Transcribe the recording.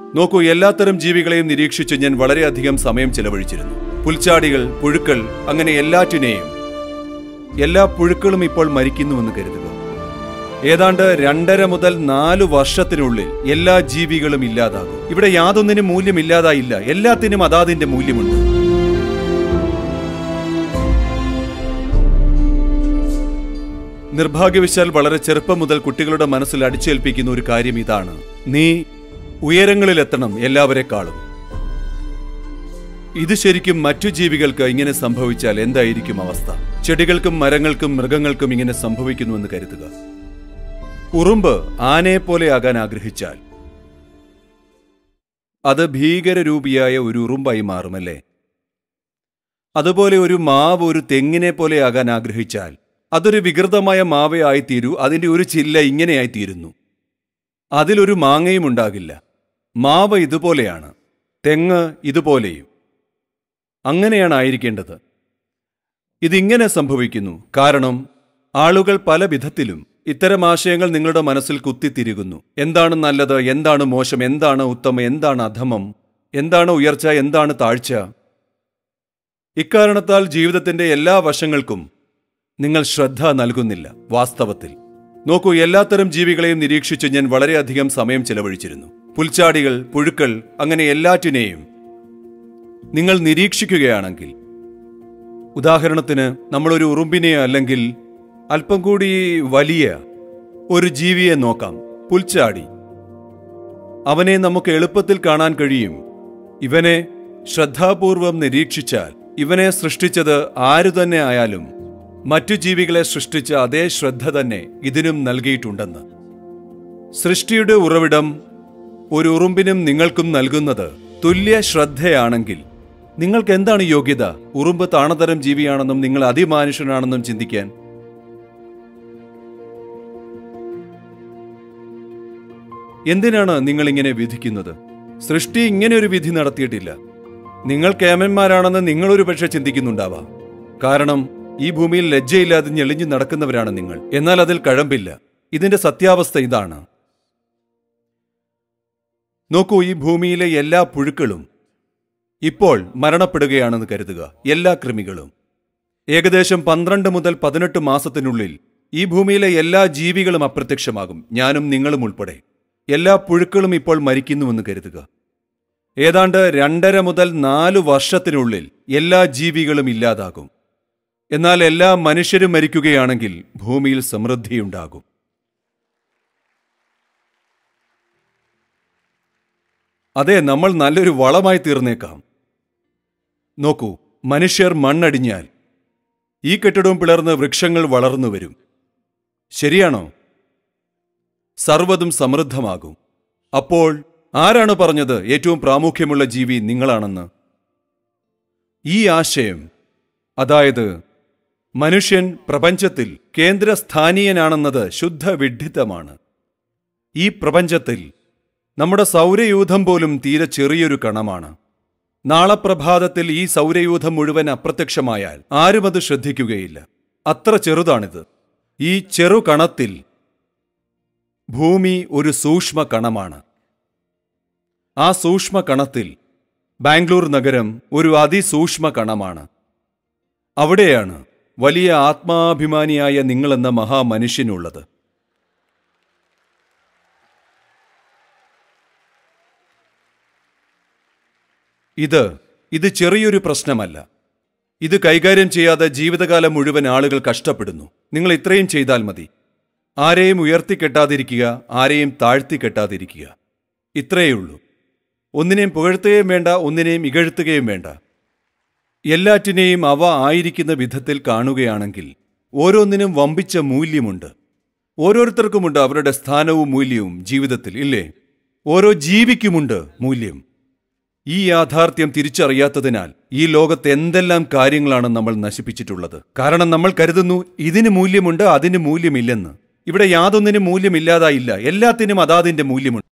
നോക്കൂ എല്ലാത്തരം ജീവികളെയും നിരീക്ഷിച്ച് ഞാൻ വളരെയധികം സമയം ചെലവഴിച്ചിരുന്നു പുൽച്ചാടികൾ പുഴുക്കൾ അങ്ങനെ എല്ലാറ്റിനെയും എല്ലാ പുഴുക്കളും ഇപ്പോൾ മരിക്കുന്നുവെന്ന് കരുതുക ഏതാണ്ട് രണ്ടര മുതൽ നാലു വർഷത്തിനുള്ളിൽ എല്ലാ ജീവികളും ഇല്ലാതാകും ഇവിടെ യാതൊന്നിനും മൂല്യമില്ലാതായില്ല എല്ലാത്തിനും അതാതിന്റെ മൂല്യമുണ്ട് നിർഭാഗ്യവശാൽ വളരെ ചെറുപ്പം മുതൽ കുട്ടികളുടെ മനസ്സിൽ അടിച്ചേൽപ്പിക്കുന്ന ഒരു കാര്യം ഇതാണ് നീ ഉയരങ്ങളിലെത്തണം എല്ലാവരെക്കാളും ഇത് ശരിക്കും മറ്റു ജീവികൾക്ക് ഇങ്ങനെ സംഭവിച്ചാൽ എന്തായിരിക്കും അവസ്ഥ ചെടികൾക്കും മരങ്ങൾക്കും മൃഗങ്ങൾക്കും ഇങ്ങനെ സംഭവിക്കുന്നുവെന്ന് കരുതുക ഉറുമ്പ് ആനയെ പോലെ ആകാൻ ആഗ്രഹിച്ചാൽ അത് ഭീകരരൂപിയായ ഒരു ഉറുമ്പായി മാറുമല്ലേ അതുപോലെ ഒരു മാവ് ഒരു തെങ്ങിനെ പോലെ ആകാൻ ആഗ്രഹിച്ചാൽ അതൊരു വികൃതമായ മാവയായിത്തീരൂ അതിന്റെ ഒരു ചില്ല ഇങ്ങനെയായിത്തീരുന്നു അതിലൊരു മാങ്ങയും ഉണ്ടാകില്ല മാവ് ഇതുപോലെയാണ് തെങ്ങ് ഇതുപോലെയും അങ്ങനെയാണ് ആയിരിക്കേണ്ടത് ഇതിങ്ങനെ സംഭവിക്കുന്നു കാരണം ആളുകൾ പല വിധത്തിലും ഇത്തരം ആശയങ്ങൾ നിങ്ങളുടെ മനസ്സിൽ കുത്തിത്തിരികുന്നു എന്താണ് നല്ലത് എന്താണ് മോശം എന്താണ് ഉത്തമം എന്താണ് അധമം എന്താണ് ഉയർച്ച എന്താണ് താഴ്ച ഇക്കാരണത്താൽ ജീവിതത്തിന്റെ എല്ലാ വശങ്ങൾക്കും നിങ്ങൾ ശ്രദ്ധ നൽകുന്നില്ല വാസ്തവത്തിൽ നോക്കൂ എല്ലാത്തരം ജീവികളെയും നിരീക്ഷിച്ച് ഞാൻ വളരെയധികം സമയം ചെലവഴിച്ചിരുന്നു പുൽച്ചാടികൾ പുഴുക്കൾ അങ്ങനെ എല്ലാറ്റിനെയും നിങ്ങൾ നിരീക്ഷിക്കുകയാണെങ്കിൽ ഉദാഹരണത്തിന് നമ്മളൊരു ഉറുമ്പിനെയോ അല്ലെങ്കിൽ അല്പം കൂടി വലിയ ഒരു ജീവിയെ നോക്കാം പുൽച്ചാടി അവനെ നമുക്ക് എളുപ്പത്തിൽ കാണാൻ കഴിയും ഇവനെ ശ്രദ്ധാപൂർവം നിരീക്ഷിച്ചാൽ ഇവനെ സൃഷ്ടിച്ചത് ആരു തന്നെ ആയാലും മറ്റു ജീവികളെ സൃഷ്ടിച്ച അതേ ശ്രദ്ധ തന്നെ ഇതിനും നൽകിയിട്ടുണ്ടെന്ന് സൃഷ്ടിയുടെ ഉറവിടം ഒരു ഉറുമ്പിനും നിങ്ങൾക്കും നൽകുന്നത് തുല്യ ശ്രദ്ധയാണെങ്കിൽ നിങ്ങൾക്ക് എന്താണ് യോഗ്യത ഉറുമ്പ് താണതരം ജീവിയാണെന്നും നിങ്ങൾ അതിമാനുഷ്യനാണെന്നും ചിന്തിക്കാൻ എന്തിനാണ് നിങ്ങൾ ഇങ്ങനെ വിധിക്കുന്നത് സൃഷ്ടി ഇങ്ങനെ ഒരു വിധി നടത്തിയിട്ടില്ല നിങ്ങൾ കേമന്മാരാണെന്ന് നിങ്ങളൊരു പക്ഷെ ചിന്തിക്കുന്നുണ്ടാവാം കാരണം ഈ ഭൂമിയിൽ ലജ്ജയില്ലാതെ ഞെളിഞ്ഞു നടക്കുന്നവരാണ് നിങ്ങൾ എന്നാൽ അതിൽ കഴമ്പില്ല ഇതിന്റെ സത്യാവസ്ഥ ഇതാണ് നോക്കൂ ഈ ഭൂമിയിലെ എല്ലാ പുഴുക്കളും ഇപ്പോൾ മരണപ്പെടുകയാണെന്ന് കരുതുക എല്ലാ കൃമികളും ഏകദേശം പന്ത്രണ്ട് മുതൽ പതിനെട്ട് മാസത്തിനുള്ളിൽ ഈ ഭൂമിയിലെ എല്ലാ ജീവികളും അപ്രത്യക്ഷമാകും ഞാനും നിങ്ങളും ഉൾപ്പെടെ എല്ലാ പുഴുക്കളും ഇപ്പോൾ മരിക്കുന്നുവെന്ന് കരുതുക ഏതാണ്ട് രണ്ടര മുതൽ നാലു വർഷത്തിനുള്ളിൽ എല്ലാ ജീവികളും ഇല്ലാതാകും എന്നാൽ എല്ലാ മനുഷ്യരും മരിക്കുകയാണെങ്കിൽ ഭൂമിയിൽ സമൃദ്ധിയുണ്ടാകും അതെ നമ്മൾ നല്ലൊരു വളമായി തീർന്നേക്കാം നോക്കൂ മനുഷ്യർ മണ്ണടിഞ്ഞാൽ ഈ കെട്ടിടവും പിളർന്ന് വൃക്ഷങ്ങൾ വളർന്നു വരും ശരിയാണോ സർവ്വതും സമൃദ്ധമാകും അപ്പോൾ ആരാണ് പറഞ്ഞത് ഏറ്റവും പ്രാമുഖ്യമുള്ള ജീവി നിങ്ങളാണെന്ന് ഈ ആശയം അതായത് മനുഷ്യൻ പ്രപഞ്ചത്തിൽ കേന്ദ്രസ്ഥാനീയനാണെന്നത് ശുദ്ധ വിഡ്ഢിത്തമാണ് ഈ പ്രപഞ്ചത്തിൽ നമ്മുടെ സൗരയൂഥം പോലും തീരെ ചെറിയൊരു കണമാണ് നാളെ പ്രഭാതത്തിൽ ഈ സൗരയൂഥം മുഴുവൻ അപ്രത്യക്ഷമായാൽ ആരും അത് ശ്രദ്ധിക്കുകയില്ല അത്ര ചെറുതാണിത് ഈ ചെറു കണത്തിൽ ഭൂമി ഒരു സൂക്ഷ്മ കണമാണ് ആ സൂക്ഷ്മ കണത്തിൽ ബാംഗ്ലൂർ നഗരം ഒരു അതിസൂക്ഷ്മ കണമാണ് അവിടെയാണ് വലിയ ആത്മാഭിമാനിയായ നിങ്ങളെന്ന മഹാമനുഷ്യനുള്ളത് ഇത് ഇത് ചെറിയൊരു പ്രശ്നമല്ല ഇത് കൈകാര്യം ചെയ്യാതെ ജീവിതകാലം മുഴുവൻ ആളുകൾ കഷ്ടപ്പെടുന്നു നിങ്ങൾ ഇത്രയും ചെയ്താൽ മതി ആരെയും ഉയർത്തിക്കെട്ടാതിരിക്കുക ആരെയും താഴ്ത്തിക്കെട്ടാതിരിക്കുക ഇത്രയേ ഒന്നിനെയും പുകഴ്ത്തുകയും വേണ്ട ഒന്നിനെയും ഇകഴ്ത്തുകയും വേണ്ട എല്ലാറ്റിനെയും അവ ആയിരിക്കുന്ന വിധത്തിൽ കാണുകയാണെങ്കിൽ ഓരോന്നിനും വമ്പിച്ച മൂല്യമുണ്ട് ഓരോരുത്തർക്കുമുണ്ട് അവരുടെ സ്ഥാനവും മൂല്യവും ജീവിതത്തിൽ ഇല്ലേ ഓരോ ജീവിക്കുമുണ്ട് മൂല്യം ഈ യാഥാർത്ഥ്യം തിരിച്ചറിയാത്തതിനാൽ ഈ ലോകത്ത് എന്തെല്ലാം കാര്യങ്ങളാണ് നമ്മൾ നശിപ്പിച്ചിട്ടുള്ളത് കാരണം നമ്മൾ കരുതുന്നു ഇതിന് മൂല്യമുണ്ട് അതിന് മൂല്യമില്ലെന്ന് ഇവിടെ യാതൊന്നിനും മൂല്യമില്ലാതായില്ല എല്ലാത്തിനും അതാതിന്റെ മൂല്യമുണ്ട്